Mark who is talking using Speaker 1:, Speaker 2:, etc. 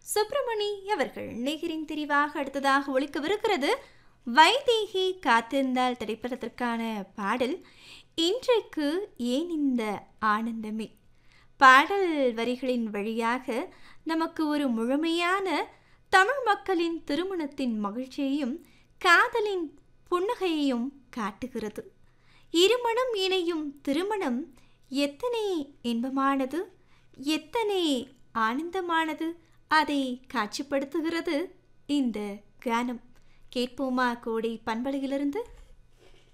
Speaker 1: சுப்பிரமணி அவர்கள் நேகரின் தெரிவாக அடுத்ததாக ஒழிக்கவிருக்கிறது வைதேகி காத்திருந்தால் திரைப்படத்திற்கான பாடல் இன்றைக்கு ஏன் இந்த ஆனந்தமே பாடல் வரிகளின் வழியாக நமக்கு ஒரு முழுமையான தமிழ் மக்களின் திருமணத்தின் மகிழ்ச்சியையும் காதலின் புன்னகையையும் காட்டுகிறது இருமணம் இணையும் திருமணம் எத்தனை இன்பமானது எத்தனை ஆனந்தமானது அதை காட்சிப்படுத்துகிறது இந்த கானம் கேட்போமா கோடை பண்பலையிலிருந்து